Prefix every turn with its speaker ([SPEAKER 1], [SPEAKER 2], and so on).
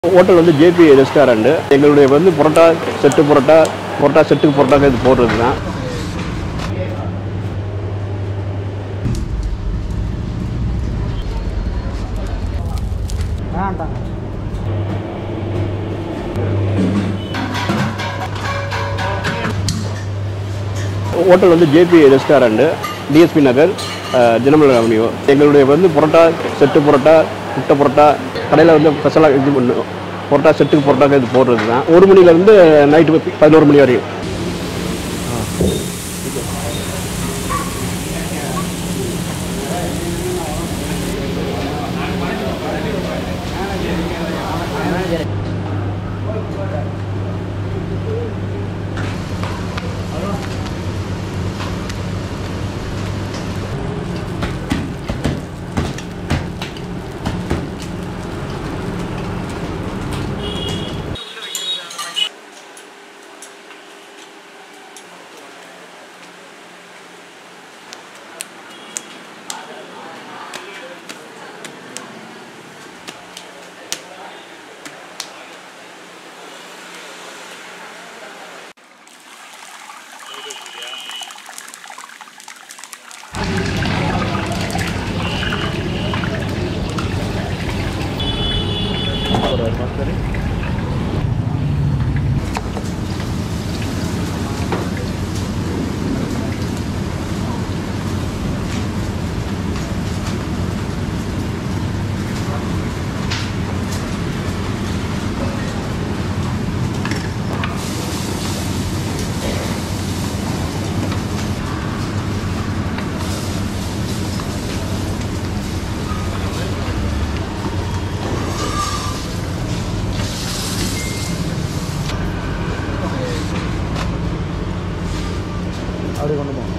[SPEAKER 1] hotel வந்து JP restaurant எங்களுடைய வந்து புரோட்டா செட்டு புரோட்டா புரோட்டா செட்டுக்கு புரோட்டா இது போடுறது தான்
[SPEAKER 2] வேண்டாம்
[SPEAKER 1] ஹோட்டல் வந்து ஜேபி ரெஸ்டாரண்ட்டு டிஎஸ்பி நகர் அஹ், தினமலர் அவென்யூ எங்களுடைய வந்து புரோட்டா செட்டு புரோட்டா முட்டை புரோட்டா கடையில் வந்து ஸ்பெஷலாக இது பண்ணும் புரோட்டா செட்டுக்கு புரோட்டா இது போடுறது தான் ஒரு மணிலேருந்து நைட்டு பதினோரு மணி வரையும்
[SPEAKER 2] அப்படி கொண்டு போவோம்